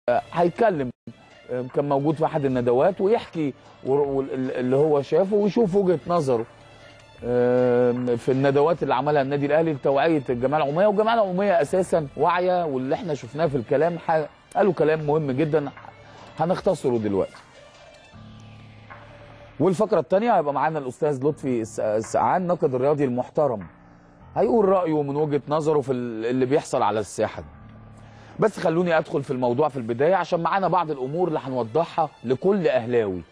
هيتكلم آه، كان موجود في احد الندوات ويحكي ور- وال- اللي هو شافه ويشوف وجهه نظره آم، في الندوات اللي عملها النادي الاهلي لتوعيه الجماعه العموميه والجماعه العموميه اساسا واعيه واللي احنا شفناه في الكلام ح- قالوا كلام مهم جدا هنختصره دلوقتي. والفقره الثانيه هيبقى معانا الاستاذ لطفي الس- السقعان ناقد الرياضي المحترم. هيقول رايه من وجهه نظره في ال- اللي بيحصل على الساحه. بس خلوني ادخل في الموضوع في البدايه عشان معانا بعض الامور اللي هنوضحها لكل اهلاوي.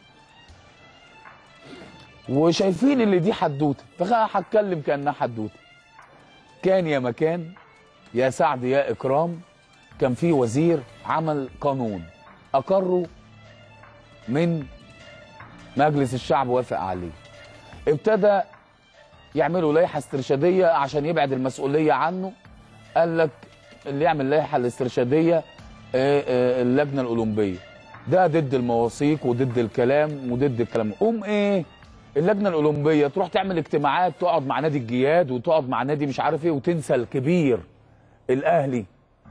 وشايفين اللي دي حدوته فهتكلم كانها حدوته كان يا مكان يا سعد يا اكرام كان في وزير عمل قانون اقره من مجلس الشعب وافق عليه ابتدى يعملوا لائحه استرشاديه عشان يبعد المسؤوليه عنه قال لك اللي يعمل لائحه الاسترشاديه آه، آه، اللجنه الاولمبيه ده ضد المواثيق وضد الكلام وضد الكلام قوم ايه اللجنه الاولمبيه تروح تعمل اجتماعات تقعد مع نادي الجياد وتقعد مع نادي مش عارف ايه وتنسى الكبير الاهلي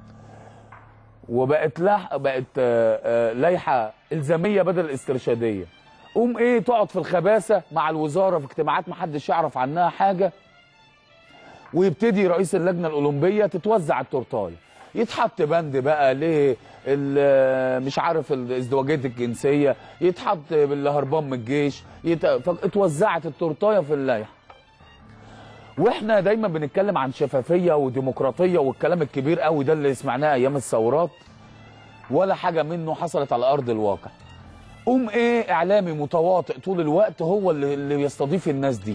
وبقت لح... بقت آه، آه، لائحه الزاميه بدل الاسترشاديه قوم ايه تقعد في الخباثه مع الوزاره في اجتماعات ما حدش يعرف عنها حاجه ويبتدي رئيس اللجنه الاولمبيه تتوزع التورتايه يتحط بند بقى ليه ال- مش عارف الازدواجيه الجنسيه يتحط باللي هربان من الجيش يت... اتوزعت التورتايه في اللائحه واحنا دايما بنتكلم عن شفافيه وديمقراطيه والكلام الكبير قوي ده اللي سمعناه ايام الثورات ولا حاجه منه حصلت على ارض الواقع قوم ايه اعلامي متواطئ طول الوقت هو اللي, اللي بيستضيف الناس دي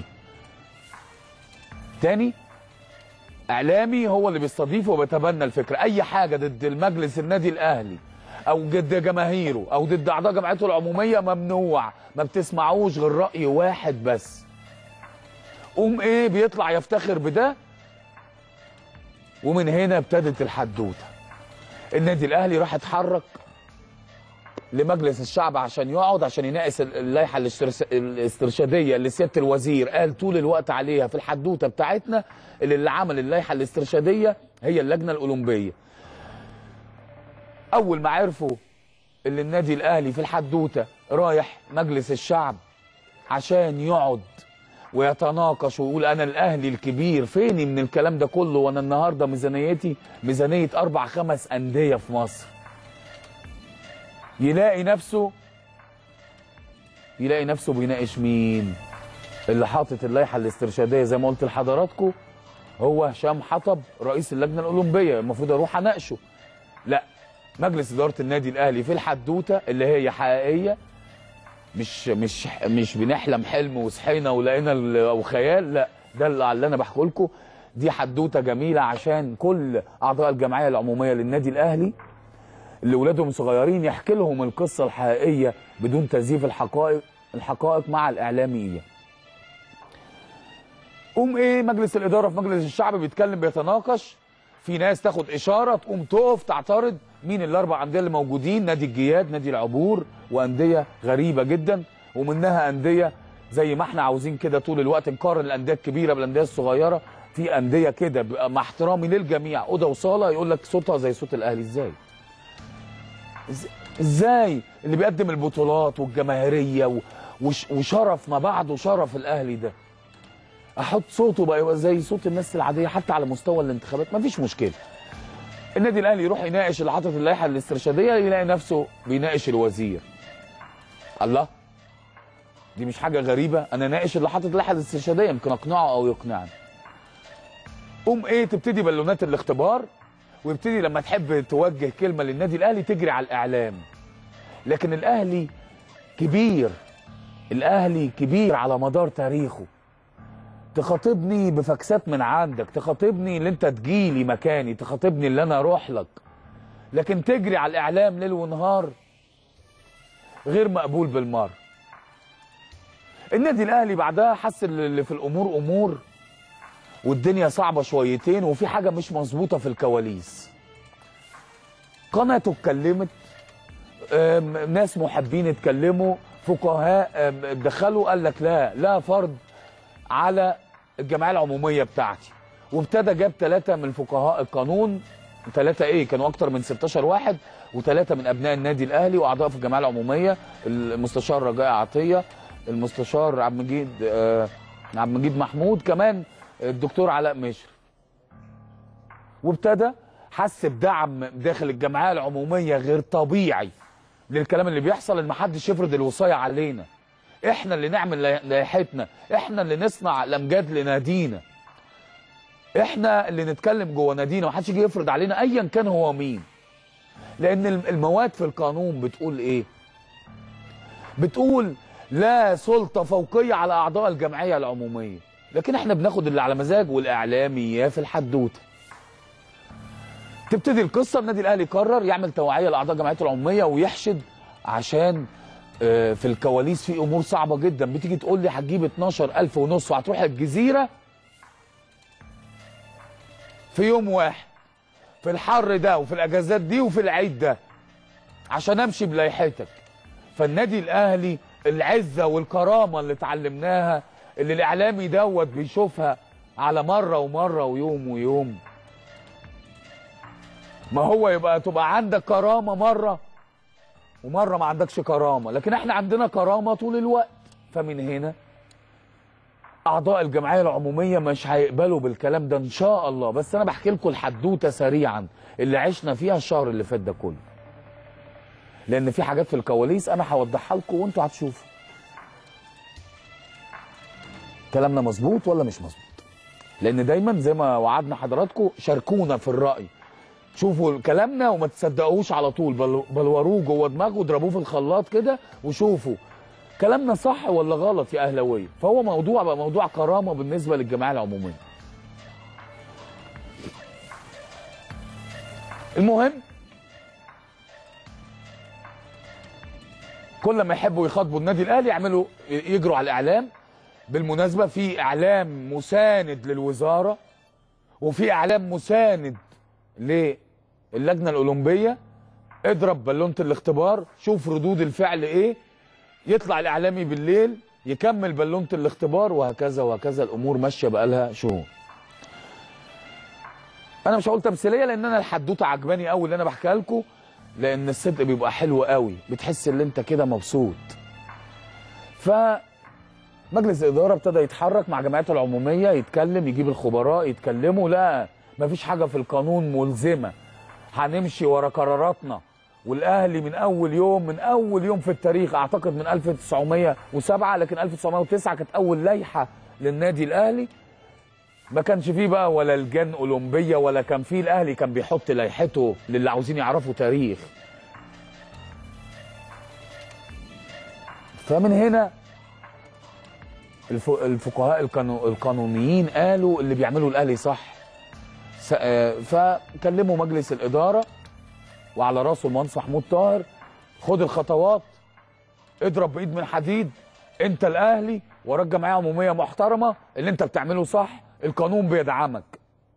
تاني اعلامي هو اللي بيستضيفه وبيتبنى الفكره اي حاجه ضد المجلس النادي الاهلي او ضد جماهيره او ضد اعضاء جمعيته العموميه ممنوع ما بتسمعوش غير راي واحد بس قوم ايه بيطلع يفتخر بده ومن هنا ابتدت الحدوته النادي الاهلي راح اتحرك لمجلس الشعب عشان يقعد عشان يناقش ال- اللائحه الاسترس- الاسترشاديه اللي سياده الوزير قال طول الوقت عليها في الحدوته بتاعتنا اللي, اللي عمل اللائحه الاسترشاديه هي اللجنه الاولمبيه. اول ما عرفوا اللي النادي الاهلي في الحدوته رايح مجلس الشعب عشان يقعد ويتناقش ويقول انا الاهلي الكبير فيني من الكلام ده كله وانا النهارده ميزانيتي ميزانيه اربع خمس انديه في مصر. يلاقي نفسه يلاقي نفسه بيناقش مين اللي حاطط اللائحه الاسترشاديه زي ما قلت لحضراتكم هو هشام حطب رئيس اللجنه الاولمبيه المفروض اروح اناقشه لا مجلس اداره النادي الاهلي في الحدوته اللي هي حقيقيه مش مش مش بنحلم حلم وصحينا ولقينا ال- او خيال لا ده اللي اللي انا بحكي لكم دي حدوته جميله عشان كل اعضاء الجمعيه العموميه للنادي الاهلي اللي ولادهم صغيرين يحكي لهم القصه الحقيقيه بدون تزييف الحقائق الحقائق مع الاعلاميه. قوم ايه مجلس الاداره في مجلس الشعب بيتكلم بيتناقش في ناس تاخد اشاره تقوم تقف تعترض مين الاربع انديه اللي موجودين نادي الجياد نادي العبور وانديه غريبه جدا ومنها انديه زي ما احنا عاوزين كده طول الوقت نقارن الانديه الكبيره بالانديه الصغيره في انديه كده بيبقى مع احترامي للجميع اوضه وصاله يقول لك صوتها زي صوت الاهلي ازاي إز- ازاي اللي بيقدم البطولات والجماهيريه و- وش وشرف ما بعده شرف الاهلي ده احط صوته بقى يبقى زي صوت الناس العاديه حتى على مستوى الانتخابات مفيش مشكله النادي الاهلي يروح يناقش اللي حاطط اللائحه الاسترشاديه يلاقي نفسه بيناقش الوزير الله دي مش حاجه غريبه انا ناقش اللي حاطط اللائحه الاسترشاديه يمكن اقنعه او يقنعني قوم ايه تبتدي بالونات الاختبار ويبتدي لما تحب توجه كلمه للنادي الاهلي تجري على الاعلام لكن الاهلي كبير الاهلي كبير على مدار تاريخه تخاطبني بفكسات من عندك تخاطبني اللي انت تجيلي مكاني تخاطبني اللي انا اروح لك لكن تجري على الاعلام ليل ونهار غير مقبول بالمره النادي الاهلي بعدها حس اللي في الامور امور والدنيا صعبه شويتين وفي حاجه مش مظبوطه في الكواليس قناته اتكلمت آم، ناس محبين اتكلموا فقهاء آم، دخلوا قال لك لا لا فرض على الجمعيه العموميه بتاعتي وابتدى جاب ثلاثه من فقهاء القانون ثلاثه ايه كانوا اكتر من 16 واحد وثلاثه من ابناء النادي الاهلي واعضاء في الجمعيه العموميه المستشار رجاء عطيه المستشار عبد المجيد آه، عبد المجيد محمود كمان الدكتور علاء مشري وابتدى حس بدعم داخل الجمعيه العموميه غير طبيعي للكلام اللي بيحصل ان محدش يفرض الوصايه علينا احنا اللي نعمل لائحتنا احنا اللي نصنع الامجاد لنادينا احنا اللي نتكلم جوه نادينا محدش يجي يفرض علينا ايا كان هو مين لان المواد في القانون بتقول ايه بتقول لا سلطه فوقيه على اعضاء الجمعيه العموميه لكن احنا بناخد اللي على مزاج والاعلامي في الحدوته تبتدي القصه النادي الاهلي قرر يعمل توعيه لاعضاء جمعيته العموميه ويحشد عشان آه، في الكواليس في امور صعبه جدا بتيجي تقول لي هتجيب 12000 ونص وهتروح الجزيره في يوم واحد في الحر ده وفي الاجازات دي وفي العيد ده عشان امشي بلايحتك فالنادي الاهلي العزه والكرامه اللي اتعلمناها اللي الاعلامي دوت بيشوفها على مره ومره ويوم ويوم ما هو يبقى تبقى عندك كرامه مره ومره ما عندكش كرامه لكن احنا عندنا كرامه طول الوقت فمن هنا اعضاء الجمعيه العموميه مش هيقبلوا بالكلام ده ان شاء الله بس انا بحكي لكم الحدوته سريعا اللي عشنا فيها الشهر اللي فات ده كله لان في حاجات في الكواليس انا هوضحها لكم وانتوا هتشوفوا كلامنا مظبوط ولا مش مظبوط لان دايما زي ما وعدنا حضراتكم شاركونا في الراي شوفوا كلامنا وما تصدقوش على طول بل بلوروه جوه دماغه واضربوه في الخلاط كده وشوفوا كلامنا صح ولا غلط يا اهلاويه فهو موضوع بقى موضوع كرامه بالنسبه للجمعيه العموميه المهم كل ما يحبوا يخاطبوا النادي الاهلي يعملوا يجروا على الاعلام بالمناسبه في اعلام مساند للوزاره وفي اعلام مساند للجنه الاولمبيه اضرب بالونه الاختبار شوف ردود الفعل ايه يطلع الاعلامي بالليل يكمل بالونه الاختبار وهكذا وهكذا الامور ماشيه بقالها شهور انا مش هقول تمثيليه لان انا الحدوته عجباني قوي اللي انا بحكيها لكم لان الصدق بيبقى حلو قوي بتحس ان انت كده مبسوط ف مجلس الاداره ابتدى يتحرك مع جمعيته العموميه يتكلم يجيب الخبراء يتكلموا لا مفيش حاجه في القانون ملزمه هنمشي ورا قراراتنا والاهلي من اول يوم من اول يوم في التاريخ اعتقد من 1907 لكن 1909 كانت اول لائحه للنادي الاهلي ما كانش فيه بقى ولا لجان اولمبيه ولا كان فيه الاهلي كان بيحط لائحته للي عاوزين يعرفوا تاريخ فمن هنا الف- الفقهاء القانو- القانونيين قالوا اللي بيعمله الاهلي صح س- آه، فكلموا مجلس الاداره وعلى راسه المهندس محمود طاهر خد الخطوات اضرب بايد من حديد انت الاهلي وراك جمعيه عموميه محترمه اللي انت بتعمله صح القانون بيدعمك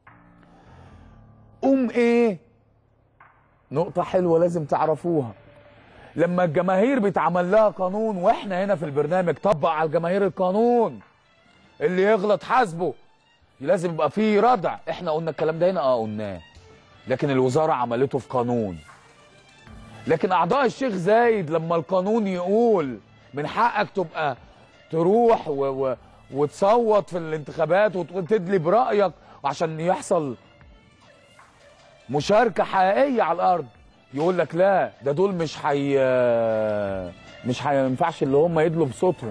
قوم ايه نقطه حلوه لازم تعرفوها لما الجماهير بيتعمل لها قانون واحنا هنا في البرنامج طبق على الجماهير القانون اللي يغلط حاسبه لازم يبقى فيه ردع احنا قلنا الكلام ده هنا اه قلناه لكن الوزاره عملته في قانون لكن اعضاء الشيخ زايد لما القانون يقول من حقك تبقى تروح و و وتصوت في الانتخابات وتدلي برايك وعشان يحصل مشاركه حقيقيه على الارض يقول لك لا ده دول مش حي مش هينفعش اللي هم يدلوا بصوتهم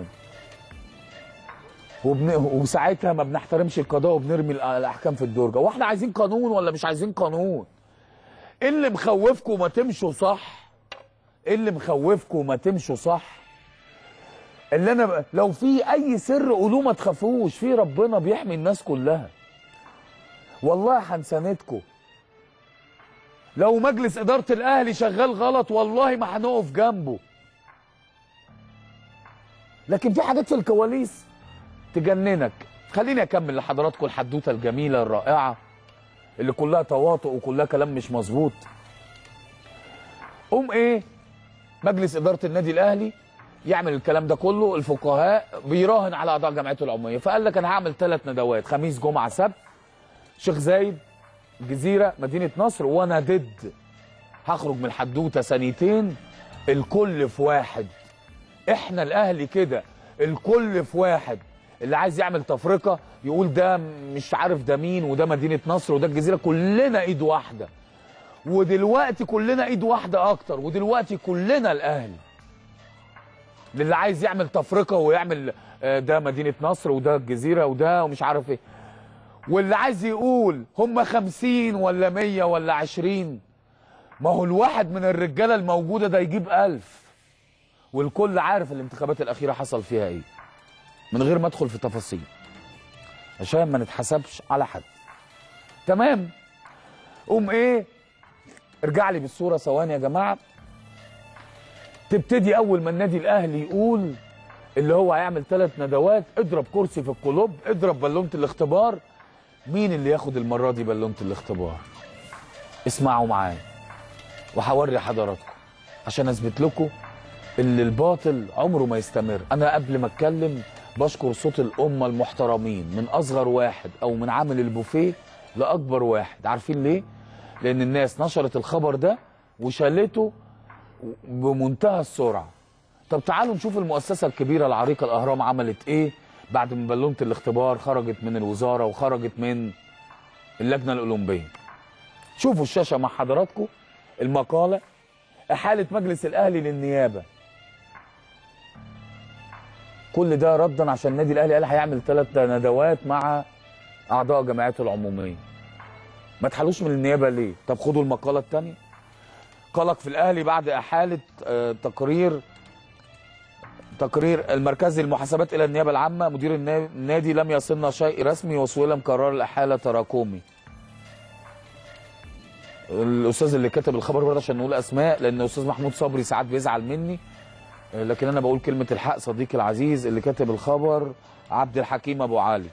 وبن... وساعتها ما بنحترمش القضاء وبنرمي الأ- الاحكام في الدرجه واحنا عايزين قانون ولا مش عايزين قانون ايه اللي مخوفكم ما تمشوا صح ايه اللي مخوفكم ما تمشوا صح اللي انا ب... لو في اي سر قولوه ما تخافوش في ربنا بيحمي الناس كلها والله هنساندكم لو مجلس اداره الاهلي شغال غلط والله ما هنقف جنبه لكن في حاجات في الكواليس تجننك خليني اكمل لحضراتكم الحدوته الجميله الرائعه اللي كلها تواطؤ وكلها كلام مش مظبوط قوم ايه مجلس اداره النادي الاهلي يعمل الكلام ده كله الفقهاء بيراهن على اعضاء جمعيته العموميه فقال لك انا هعمل ثلاث ندوات خميس جمعه سبت شيخ زايد جزيره مدينه نصر وانا ضد هخرج من الحدوته ثانيتين الكل في واحد احنا الاهلي كده الكل في واحد اللي عايز يعمل تفرقه يقول ده مش عارف ده مين وده مدينه نصر وده الجزيره كلنا ايد واحده ودلوقتي كلنا ايد واحده اكتر ودلوقتي كلنا الاهلي للي عايز يعمل تفرقه ويعمل آه، ده مدينه نصر وده الجزيره وده ومش عارف ايه واللي عايز يقول هم خمسين ولا مية ولا عشرين ما هو الواحد من الرجاله الموجوده ده يجيب ألف والكل عارف الانتخابات الاخيره حصل فيها ايه من غير ما ادخل في تفاصيل عشان ما نتحسبش على حد تمام قوم ايه ارجع لي بالصوره ثواني يا جماعه تبتدي اول ما النادي الاهلي يقول اللي هو هيعمل ثلاث ندوات اضرب كرسي في الكلوب اضرب بالونه الاختبار مين اللي ياخد المره دي بالونه الاختبار اسمعوا معايا وهوري حضراتكم عشان اثبت لكم اللي الباطل عمره ما يستمر انا قبل ما اتكلم بشكر صوت الامه المحترمين من اصغر واحد او من عامل البوفيه لاكبر واحد عارفين ليه لان الناس نشرت الخبر ده وشالته بمنتهى السرعه طب تعالوا نشوف المؤسسه الكبيره العريقه الاهرام عملت ايه بعد ما بالونه الاختبار خرجت من الوزاره وخرجت من اللجنه الاولمبيه شوفوا الشاشه مع حضراتكم المقاله احاله مجلس الاهلي للنيابه كل ده ردا عشان النادي الاهلي قال هيعمل ثلاث ندوات مع اعضاء جمعيته العموميه ما تحلوش من النيابه ليه طب خدوا المقاله الثانيه قلق في الاهلي بعد احاله آه، تقرير تقرير المركزي للمحاسبات الى النيابه العامه مدير النا- النادي لم يصلنا شيء رسمي وسئل قرار الاحاله تراكمي الاستاذ اللي كتب الخبر برضه عشان نقول اسماء لان الاستاذ محمود صبري ساعات بيزعل مني آه، لكن انا بقول كلمه الحق صديقي العزيز اللي كتب الخبر عبد الحكيم ابو علي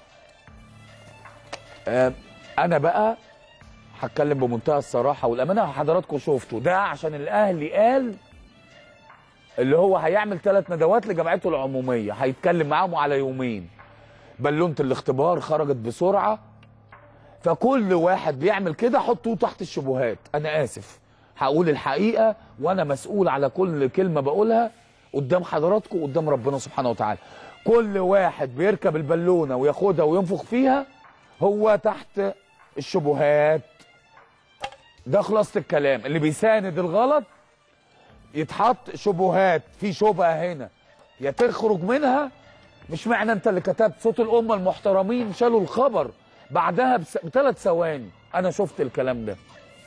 آه، انا بقى هتكلم بمنتهى الصراحه والامانه حضراتكم شفتوا ده عشان الاهلي قال اللي هو هيعمل ثلاث ندوات لجمعيته العموميه هيتكلم معاهم على يومين بالونه الاختبار خرجت بسرعه فكل واحد بيعمل كده حطوه تحت الشبهات انا اسف هقول الحقيقه وانا مسؤول على كل كلمه بقولها قدام حضراتكم وقدام ربنا سبحانه وتعالى كل واحد بيركب البالونه وياخدها وينفخ فيها هو تحت الشبهات ده خلاصه الكلام اللي بيساند الغلط يتحط شبهات في شبهه هنا يا تخرج منها مش معنى انت اللي كتبت صوت الامه المحترمين شالوا الخبر بعدها بس- بثلاث ثواني انا شفت الكلام ده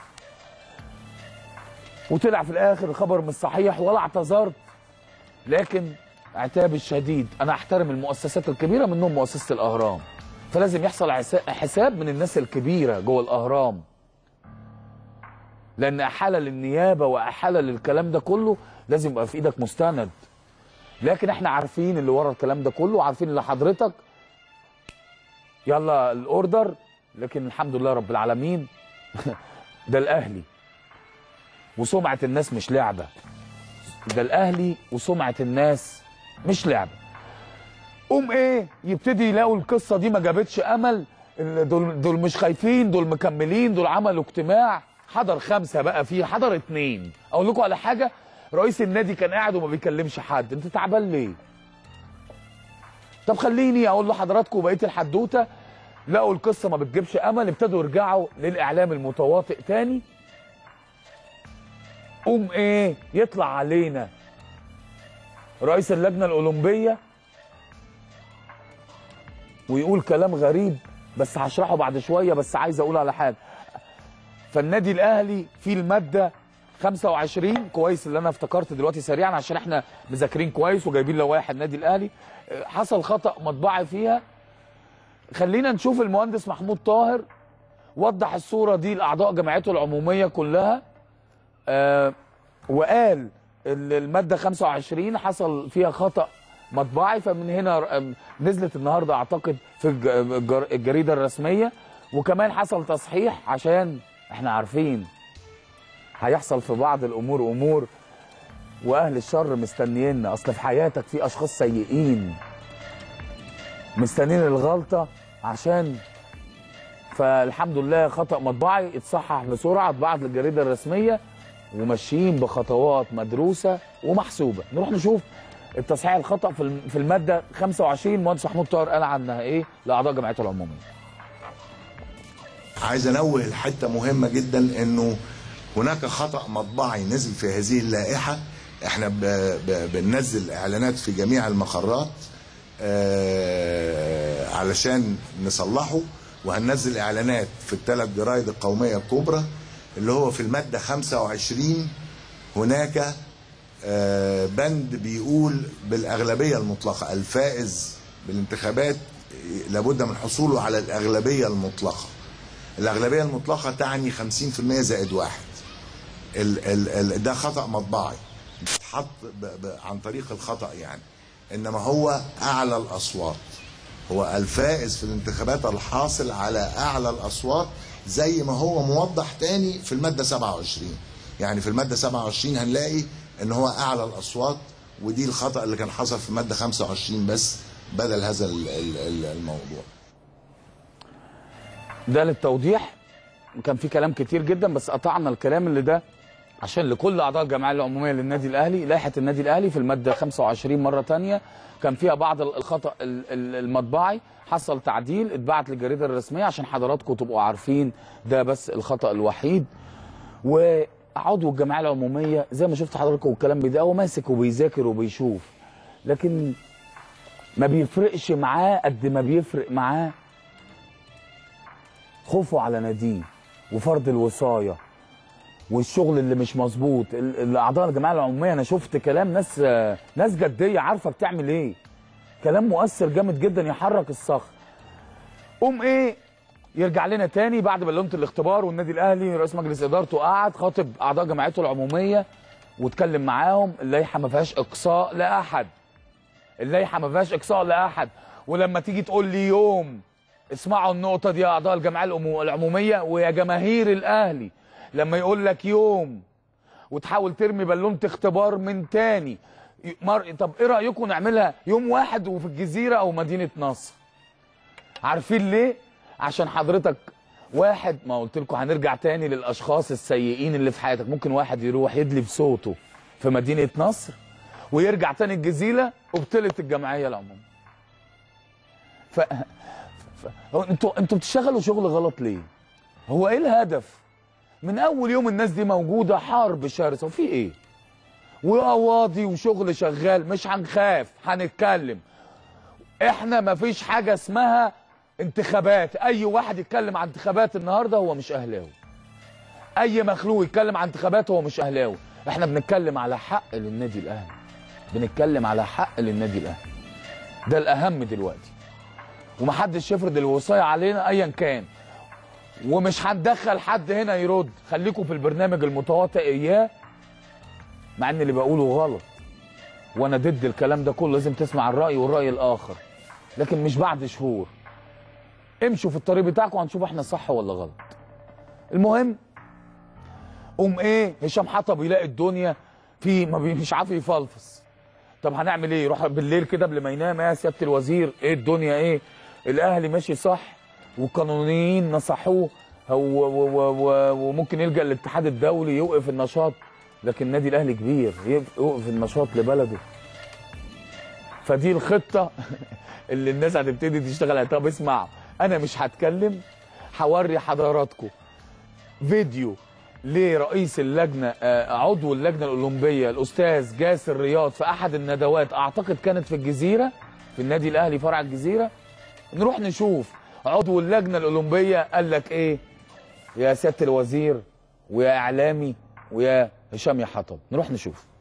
وطلع في الاخر الخبر مش صحيح ولا اعتذرت لكن عتابي الشديد انا احترم المؤسسات الكبيره منهم مؤسسه الاهرام فلازم يحصل عسا- حساب من الناس الكبيره جوه الاهرام لان احاله للنيابه واحاله للكلام ده كله لازم يبقى في ايدك مستند لكن احنا عارفين اللي ورا الكلام ده كله وعارفين اللي حضرتك يلا الاوردر لكن الحمد لله رب العالمين ده الاهلي وسمعه الناس مش لعبه ده الاهلي وسمعه الناس مش لعبه قوم ايه يبتدي يلاقوا القصه دي ما جابتش امل ال- دول دول مش خايفين دول مكملين دول عملوا اجتماع حضر خمسه بقى فيه حضر اتنين اقول لكم على حاجه رئيس النادي كان قاعد وما بيكلمش حد انت تعبان ليه طب خليني اقول لحضراتكم بقيه الحدوته لقوا القصه ما بتجيبش امل ابتدوا يرجعوا للاعلام المتواطئ تاني قوم ايه يطلع علينا رئيس اللجنه الاولمبيه ويقول كلام غريب بس هشرحه بعد شويه بس عايز اقول على حاجه فالنادي الاهلي في الماده 25 كويس اللي انا افتكرت دلوقتي سريعا عشان احنا مذاكرين كويس وجايبين لوائح النادي الاهلي اه، حصل خطا مطبعي فيها خلينا نشوف المهندس محمود طاهر وضح الصوره دي لاعضاء جمعيته العموميه كلها آه وقال ال- الماده 25 حصل فيها خطا مطبعي فمن هنا ر- آم، نزلت النهارده اعتقد في الج- الجر- الجريده الرسميه وكمان حصل تصحيح عشان احنا عارفين هيحصل في بعض الامور امور واهل الشر مستنيينا اصل في حياتك في اشخاص سيئين مستنيين الغلطه عشان فالحمد لله خطا مطبعي اتصحح بسرعه اتبعت للجريده الرسميه وماشيين بخطوات مدروسه ومحسوبه نروح نشوف التصحيح الخطا في الم- في الماده 25 مهندس محمود طاهر قال عنها ايه لاعضاء جمعيته العموميه عايز انوه الحته مهمه جدا انه هناك خطا مطبعي نزل في هذه اللائحه احنا ب... ب... بننزل اعلانات في جميع المقرات آه علشان نصلحه وهننزل اعلانات في الثلاث جرايد القوميه الكبرى اللي هو في الماده 25 هناك آه، بند بيقول بالاغلبيه المطلقه الفائز بالانتخابات لابد من حصوله على الاغلبيه المطلقه الاغلبيه المطلقه تعني 50% زائد واحد ال ال ال ده خطا مطبعي اتحط ب- ب- عن طريق الخطا يعني انما هو اعلى الاصوات هو الفائز في الانتخابات الحاصل على اعلى الاصوات زي ما هو موضح تاني في الماده 27 يعني في الماده 27 هنلاقي ان هو اعلى الاصوات ودي الخطا اللي كان حصل في الماده 25 بس بدل هذا ال- ال- ال- الموضوع ده للتوضيح كان في كلام كتير جدا بس قطعنا الكلام اللي ده عشان لكل اعضاء الجمعيه العموميه للنادي الاهلي لائحه النادي الاهلي في الماده 25 مره تانية كان فيها بعض الخطا ال- ال- المطبعي حصل تعديل اتبعت للجريده الرسميه عشان حضراتكم تبقوا عارفين ده بس الخطا الوحيد وعضو الجمعيه العموميه زي ما شفت حضراتكم الكلام ده هو ماسك وبيذاكر وبيشوف لكن ما بيفرقش معاه قد ما بيفرق معاه خوفه على ناديه وفرض الوصايه والشغل اللي مش مظبوط ال- الاعضاء الجمعيه العموميه انا شفت كلام ناس آه، ناس جديه عارفه بتعمل ايه كلام مؤثر جامد جدا يحرك الصخر قوم ايه يرجع لنا تاني بعد بلونة الاختبار والنادي الاهلي رئيس مجلس ادارته قعد خاطب اعضاء جمعيته العموميه واتكلم معاهم اللائحه ما فيهاش اقصاء لاحد اللائحه ما فيهاش اقصاء لاحد ولما تيجي تقول لي يوم اسمعوا النقطه دي يا اعضاء الجمعيه العمو- العموميه ويا جماهير الاهلي لما يقول لك يوم وتحاول ترمي بالونه اختبار من تاني ي- مر... طب ايه رايكم نعملها يوم واحد وفي الجزيره او مدينه نصر عارفين ليه عشان حضرتك واحد ما قلت لكم هنرجع تاني للاشخاص السيئين اللي في حياتك ممكن واحد يروح يدلي بصوته في مدينه نصر ويرجع تاني الجزيره وبطلت الجمعيه العموميه ف... ف... هو انتوا انتوا بتشتغلوا شغل غلط ليه هو ايه الهدف من اول يوم الناس دي موجوده حرب شرسه وفي ايه وقواضي وشغل شغال مش هنخاف هنتكلم احنا مفيش حاجه اسمها انتخابات اي واحد يتكلم عن انتخابات النهارده هو مش اهلاوي اي مخلوق يتكلم عن انتخابات هو مش اهلاوي احنا بنتكلم على حق للنادي الاهلي بنتكلم على حق للنادي الاهلي ده الاهم دلوقتي ومحدش يفرض الوصايه علينا ايا كان ومش هندخل حد هنا يرد خليكم في البرنامج المتواطئ اياه مع ان اللي بقوله غلط وانا ضد الكلام ده كله لازم تسمع الراي والراي الاخر لكن مش بعد شهور امشوا في الطريق بتاعكم هنشوف احنا صح ولا غلط المهم قوم ايه هشام حطب يلاقي الدنيا في ما بي- مش عارف يفلفص طب هنعمل ايه يروح بالليل كده قبل ما ينام يا سياده الوزير ايه الدنيا ايه الاهلي ماشي صح والقانونيين نصحوه هو و- و- و- وممكن يلجا الاتحاد الدولي يوقف النشاط لكن النادي الاهلي كبير يوقف- يوقف النشاط لبلده فدي الخطه اللي الناس هتبتدي تشتغل عليها طب اسمعوا انا مش هتكلم هوري حضراتكم فيديو لرئيس اللجنه آه، عضو اللجنه الاولمبيه الاستاذ جاسر رياض في احد الندوات اعتقد كانت في الجزيره في النادي الاهلي فرع الجزيره نروح نشوف عضو اللجنه الاولمبيه قال لك ايه يا سياده الوزير ويا اعلامي ويا هشام يا حطب نروح نشوف